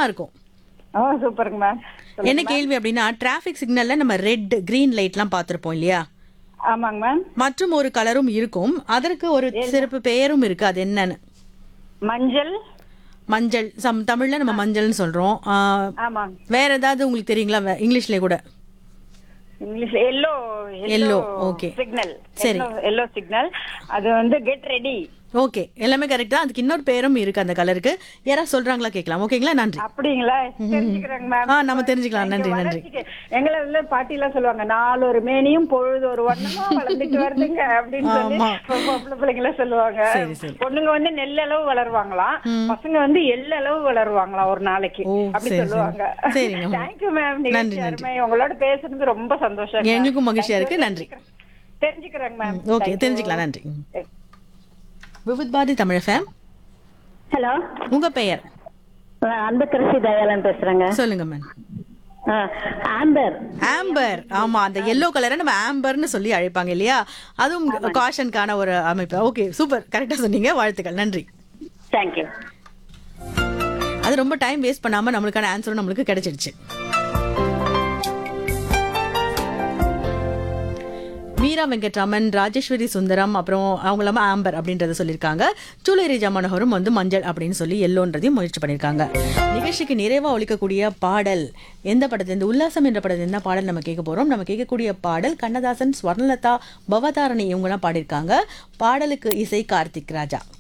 இருக்கும் ஓ சூப்பருங்க மேம் என்ன கேள்வி அப்படின்னா டிராஃபிக் சிக்னல்ல நம்ம ரெட் கிரீன் லைட்லாம் பார்த்திருப்போம் இல்லையா ஆமாங்க மேம் மற்றும் ஒரு கலரும் இருக்கும் அதற்கு ஒரு சிறப்பு பெயரும் இருக்கு அது என்னன்னு மஞ்சள் மஞ்சள் சம் தமிழ்ல நம்ம மஞ்சள்னு சொல்றோம் ஆ, ஆமாங்க வேற ஏதாவது உங்களுக்கு தெரியுங்களா வே- இங்கிலீஷ்லயே கூட English yellow Yellow, okay. Signal சரி. எல்லோ சிக்னல் அது வந்து கெட் ரெடி ஓகே எல்லாமே கரெக்ட் தான் அதுக்கு இன்னொரு பேரும் இருக்கு அந்த கலருக்கு யாராவது சொல்றாங்களா கேட்கலாம் ஓகேங்களா நன்றி அப்படிங்களா தெரிஞ்சுக்கிறேங்க மேம் ஆ நம்ம தெரிஞ்சுக்கலாம் நன்றி நன்றி எங்களை வந்து பாட்டி எல்லாம் சொல்லுவாங்க நாலு ஒரு மேனியும் பொழுது ஒரு வண்ணமா வளர்ந்துட்டு வருதுங்க அப்படின்னு சொல்லி ஆமா. பொம்பளை பிள்ளைங்க எல்லாம் சொல்லுவாங்க சரி, சரி. பொண்ணுங்க வந்து நெல் அளவு வளருவாங்களாம் பசங்க வந்து எள் அளவு வளருவாங்களாம் ஒரு நாளைக்கு ஓ, அப்படி சரி, சரி. சொல்லுவாங்க சரிங்க. தேங்க்யூ மேம் நன்றி, நிகழ்ச்சி நன்றி. அருமை உங்களோட பேசுறது ரொம்ப சந்தோஷம் எங்களுக்கும் மகிழ்ச்சியா இருக்கு நன்றி தெரிஞ்சுக்கிறேங்க மேம் ஓகே தெரிஞ்சுக்கலாம் நன்றி விவித் பாரதி தமிழ் ஃபேம் ஹலோ உங்க பெயர் அன்பக்கரசி தயாளன் பேசுறேங்க சொல்லுங்க மேம் ஆ, ஆம்பர் ஆம்பர் ஆமா அந்த எல்லோ கலரை நம்ம ஆம்பர்னு சொல்லி அழைப்பாங்க இல்லையா அதுவும் காஷனுக்கான ஒரு அமைப்பு ஓகே சூப்பர் கரெக்டா சொன்னீங்க வாழ்த்துக்கள் நன்றி தேங்க்யூ அது ரொம்ப டைம் வேஸ்ட் பண்ணாம நம்மளுக்கான ஆன்சரும் நம்மளுக்கு கிடைச்சிடுச்சு மீரா வெங்கட்ராமன் ராஜேஸ்வரி சுந்தரம் அப்புறம் அவங்க இல்லாம ஆம்பர் அப்படின்றத சொல்லியிருக்காங்க சூளேரி ஜாமனோகரும் வந்து மஞ்சள் அப்படின்னு சொல்லி எல்லோன்றதையும் முயற்சி பண்ணியிருக்காங்க நிகழ்ச்சிக்கு நிறைவா ஒழிக்கக்கூடிய பாடல் எந்த படத்துல இந்த உல்லாசம் என்ற படத்துல என்ன பாடல் நம்ம கேட்க போறோம் நம்ம கேட்கக்கூடிய பாடல் கண்ணதாசன் ஸ்வர்ணலதா பவதாரணி இவங்கெல்லாம் பாடியிருக்காங்க பாடலுக்கு இசை கார்த்திக் ராஜா